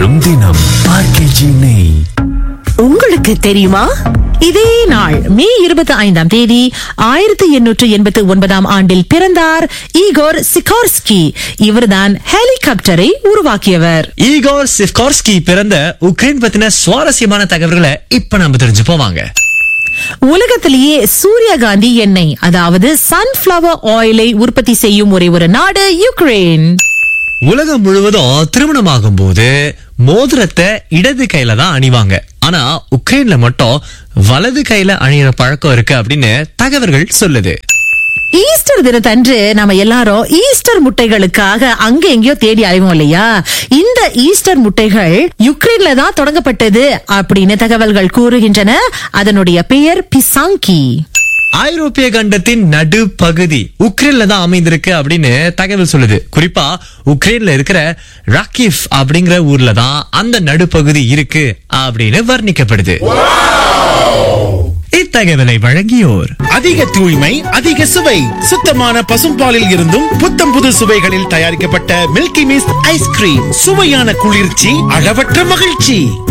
வரும் தினம் ஆர்கேஜி நெய் உங்களுக்கு தெரியுமா இதே நாள் மே இருபத்தி ஐந்தாம் தேதி ஆயிரத்தி எண்ணூற்று எண்பத்தி ஒன்பதாம் ஆண்டில் பிறந்தார் ஈகோர் சிகார்ஸ்கி இவர்தான் ஹெலிகாப்டரை உருவாக்கியவர் ஈகோர் சிவ்கார்ஸ்கி பிறந்த உக்ரைன் பத்தின சுவாரஸ்யமான தகவல்களை இப்ப நம்ம தெரிஞ்சு போவாங்க உலகத்திலேயே சூரியகாந்தி எண்ணெய் அதாவது சன்ஃபிளவர் ஆயிலை உற்பத்தி செய்யும் ஒரே ஒரு நாடு யுக்ரைன் உலகம் முழுவதும் திருமணமாகும் போது மோதிரத்தை இடது கையில தான் அணிவாங்க ஆனா உக்ரைன்ல மட்டும் வலது கையில அணியிற பழக்கம் இருக்கு அப்படின்னு தகவல்கள் சொல்லுது ஈஸ்டர் தினத்தன்று நம்ம எல்லாரும் ஈஸ்டர் முட்டைகளுக்காக அங்க எங்கேயோ தேடி அலைவோம் இல்லையா இந்த ஈஸ்டர் முட்டைகள் யுக்ரைன்ல தான் தொடங்கப்பட்டது அப்படின்னு தகவல்கள் கூறுகின்றன அதனுடைய பெயர் பிசாங்கி ஐரோப்பிய கண்டத்தின் நடு பகுதி உக்ரைன்ல தான் அமைந்திருக்கு அப்படின்னு தகவல் சொல்லுது குறிப்பா உக்ரைன்ல இருக்கிற ராக்கிஃப் அப்படிங்கிற ஊர்ல தான் அந்த நடுப்பகுதி இருக்கு அப்படின்னு வர்ணிக்கப்படுது இத்தகவலை வழங்கியோர் அதிக தூய்மை அதிக சுவை சுத்தமான பசும்பாலில் இருந்தும் புத்தம் புது சுவைகளில் தயாரிக்கப்பட்ட மில்கி மிஸ்ட் ஐஸ்கிரீம் சுவையான குளிர்ச்சி அளவற்ற மகிழ்ச்சி